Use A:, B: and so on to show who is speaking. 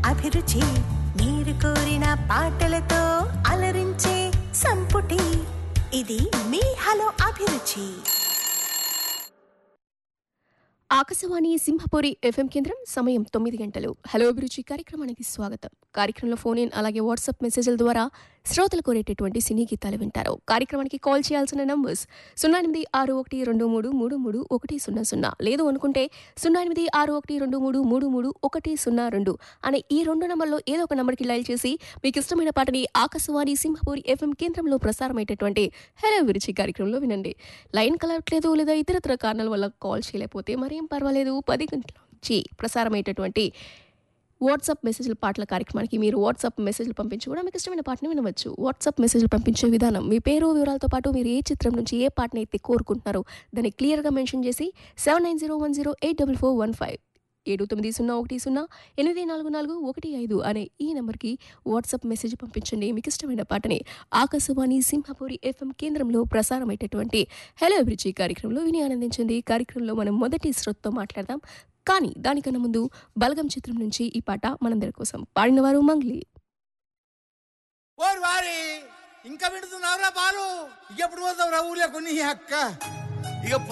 A: అభిరుచి మీరు కోరిన పాటలతో అలరించే సంపుటి ఇది మీ హలో అభిరుచి
B: ఆకాశవాణి సింహపురి ఎఫ్ఎం కేంద్రం సమయం తొమ్మిది గంటలు హలో అభిరుచి కార్యక్రమానికి స్వాగతం కార్యక్రమంలో ఫోన్ ఇన్ అలాగే వాట్సాప్ మెసేజ్ల ద్వారా శ్రోతలు కోరేటటువంటి సినీ గీతాలు వింటారు కార్యక్రమానికి కాల్ చేయాల్సిన నంబర్స్ సున్నా ఎనిమిది ఆరు ఒకటి రెండు మూడు మూడు మూడు ఒకటి సున్నా సున్నా లేదు అనుకుంటే సున్నా ఎనిమిది ఆరు ఒకటి రెండు మూడు మూడు మూడు ఒకటి సున్నా రెండు అనే ఈ రెండు నంబర్లో ఏదో ఒక నంబర్కి డయల్ చేసి మీకు ఇష్టమైన పాటని ఆకాశవాణి సింహపురి ఎఫ్ఎం కేంద్రంలో ప్రసారమయ్యేటటువంటి హలో అభిరుచి కార్యక్రమంలో వినండి లైన్ కలవట్లేదు లేదా ఇతరత్ర కారణాల వల్ల కాల్ చేయలేకపోతే మరేం పర్వాలేదు పది గంటల నుంచి ప్రసారమయ్యేటటువంటి వాట్సాప్ మెసేజ్ల పాటల కార్యక్రమానికి మీరు వాట్సాప్ మెసేజ్లు పంపించి కూడా మీకు ఇష్టమైన పాటని వినవచ్చు వాట్సాప్ మెసేజ్లు పంపించే విధానం మీ పేరు వివరాలతో పాటు మీరు ఏ చిత్రం నుంచి ఏ పాటని అయితే కోరుకుంటున్నారో దాన్ని క్లియర్గా మెన్షన్ చేసి seven nine zero one zero eight double four one five ఏడు తొమ్మిది సున్నా ఒకటి సున్నా ఎనిమిది నాలుగు నాలుగు ఒకటి ఐదు అనే ఈ నెంబర్కి వాట్సాప్ మెసేజ్ పంపించండి మీకు ఇష్టమైన పాటని ఆకాశవాణి సింహపురి ఎఫ్ఎం కేంద్రంలో ప్రసారమయ్యేటటువంటి హలో అభిరుచి కార్యక్రమంలో విని ఆనందించండి కార్యక్రమంలో మనం మొదటి శ్రోతతో మాట్లాడదాం కానీ దానికన్నా ముందు బలగం చిత్రం నుంచి ఈ పాట మనందరి కోసం పాడినవారు మంగ్లీ
C: ఓరి వారి ఇంకా వింటున్నావురా బాలు ఎప్పుడు పోతావురా ఊర్లో కొన్ని అక్క ఇక